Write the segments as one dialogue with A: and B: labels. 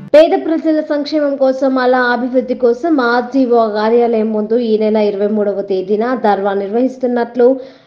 A: పేద ప్రజల సంక్షేమం కోసం అలా అభివృద్ధి కోసం ఆర్జీఓ కార్యాలయం ముందు ఈ నెల ఇరవై మూడవ తేదీన ధర్వా నిర్వహిస్తున్నట్లు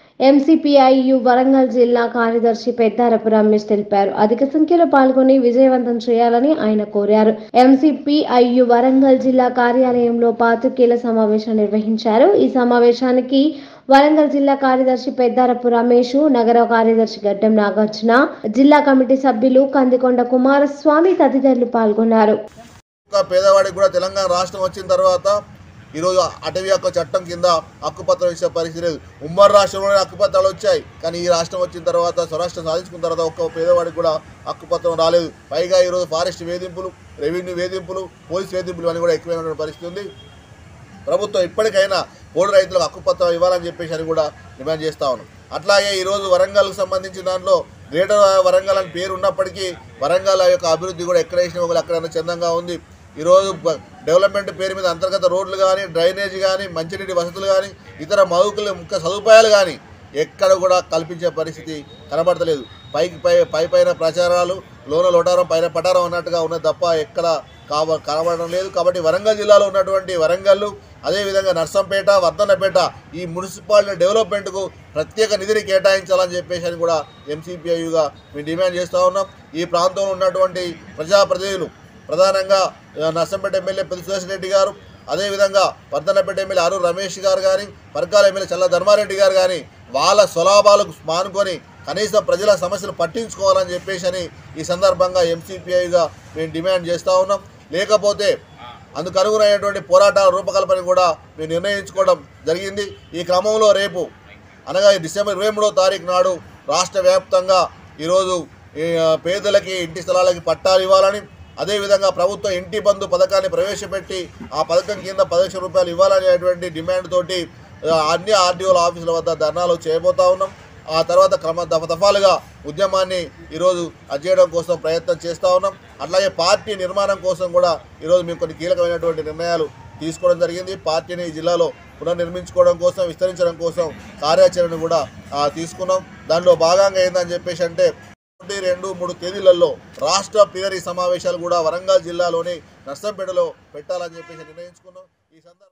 A: ఎంసీపీఐయు వరంగల్ జిల్లా కార్యదర్శి పెద్దారపు రమేష్ తెలిపారు అధిక సంఖ్యలో పాల్గొని విజయవంతం చేయాలని ఆయన కోరారు ఎంసీపీఐయు వరంగల్ జిల్లా కార్యాలయంలో పాత్రికేయుల సమావేశం నిర్వహించారు ఈ సమావేశానికి వరంగల్ జిల్లా కార్యదర్శి పెద్దారపు రమేష్ నగర కార్యదర్శి గడ్డం నాగార్జున జిల్లా కమిటీ సభ్యులు కందికొండ కుమారస్వామి తదితరులు పాల్గొన్నారు
B: ఒక్క పేదవాడికి కూడా తెలంగాణ రాష్ట్రం వచ్చిన తర్వాత ఈరోజు అటవీ హక్కు చట్టం కింద హక్కుపత్రం ఇచ్చే పరిస్థితి లేదు ఉమ్మడి రాష్ట్రంలోనే హక్కుపత్రాలు వచ్చాయి కానీ ఈ రాష్ట్రం వచ్చిన తర్వాత స్వరాష్ట్రం సాధించుకున్న తర్వాత ఒక్క పేదవాడికి కూడా హక్కుపత్రం రాలేదు పైగా ఈరోజు ఫారెస్ట్ వేధింపులు రెవెన్యూ వేధింపులు పోలీస్ వేధింపులు అని కూడా ఎక్కువైన పరిస్థితి ఉంది ప్రభుత్వం ఇప్పటికైనా పోడు రైతులకు హక్కుపత్రం ఇవ్వాలని చెప్పేసి అని కూడా డిమాండ్ చేస్తా ఉన్నాం అట్లాగే ఈరోజు వరంగల్కు సంబంధించిన దాంట్లో గ్రేటర్ వరంగల్ అని పేరు ఉన్నప్పటికీ వరంగల్ యొక్క అభివృద్ధి కూడా ఎక్కడ వేసిన ఒకరు అక్కడ చందంగా ఉంది ఈరోజు బ- డెవలప్మెంట్ పేరు మీద అంతర్గత రోడ్లు కానీ డ్రైనేజ్ కానీ మంచినీటి వసతులు కానీ ఇతర మౌలిక ముఖ్య సదుపాయాలు కానీ ఎక్కడ కూడా కల్పించే పరిస్థితి కనబడతలేదు పైకి పై పై పైన ప్రచారాలు లోన లోటారం పైన పటారం అన్నట్టుగా ఉన్నది తప్ప ఎక్కడ కావ కనబడడం లేదు కాబట్టి వరంగల్ జిల్లాలో ఉన్నటువంటి వరంగల్ అదేవిధంగా నర్సంపేట వర్ధన్నపేట ఈ మున్సిపాలిటీ డెవలప్మెంట్కు ప్రత్యేక నిధిని కేటాయించాలని చెప్పేసి అని కూడా ఎంసీపీఐగా మేము డిమాండ్ చేస్తూ ఉన్నాం ఈ ప్రాంతంలో ఉన్నటువంటి ప్రజాప్రతినిధులు ప్రధానంగా ఆ, నర్సంపేట ఎమ్మెల్యే పెద్ద సురేష్ రెడ్డి గారు అదేవిధంగా వర్ధన్నపేట ఎమ్మెల్యే అరు రమేష్ గారు కానీ పర్కాల ఎమ్మెల్యే చల్ల ధర్మారెడ్డి గారు కానీ వాళ్ళ స్వలాభాలకు మానుకొని కనీసం ప్రజల సమస్యలు పట్టించుకోవాలని చెప్పేసి అని ఈ సందర్భంగా ఎంసీపీఐగా మేము డిమాండ్ చేస్తూ ఉన్నాం లేకపోతే అందుకు అనుగుణమైనటువంటి పోరాటాల రూపకల్పన కూడా మేము నిర్ణయించుకోవడం జరిగింది ఈ క్రమంలో రేపు అనగా ఈ డిసెంబర్ ఇరవై మూడో తారీఖు నాడు రాష్ట్ర వ్యాప్తంగా ఈరోజు ఈ, ఆ, పేదలకి ఇంటి స్థలాలకి పట్టాలు ఇవ్వాలని అదేవిధంగా ప్రభుత్వం ఇంటి బంధు పథకాన్ని ప్రవేశపెట్టి ఆ పథకం కింద పది లక్షల రూపాయలు ఇవ్వాలనేటువంటి డిమాండ్ తోటి ఆ, అన్ని ఆర్డీఓల ఆఫీసుల వద్ద ధర్నాలు చేయబోతా ఉన్నాం ఆ తర్వాత క్రమ దఫ దఫాలుగా ఉద్యమాన్ని ఈరోజు అజేయడం కోసం ప్రయత్నం చేస్తూ ఉన్నాం అట్లాగే పార్టీ నిర్మాణం కోసం కూడా ఈరోజు మేము కొన్ని కీలకమైనటువంటి నిర్ణయాలు తీసుకోవడం జరిగింది పార్టీని ఈ జిల్లాలో పునర్నిర్మించుకోవడం కోసం విస్తరించడం కోసం కార్యాచరణ కూడా ఆ, తీసుకున్నాం దానిలో భాగంగా ఏందని చెప్పేసి అంటే ఒకటి రెండు మూడు తేదీలలో రాష్ట్ర ప్రియరీ సమావేశాలు కూడా వరంగల్ జిల్లాలోని నర్సంపేటలో పెట్టాలని చెప్పేసి నిర్ణయించుకున్నాం ఈ సందర్భంగా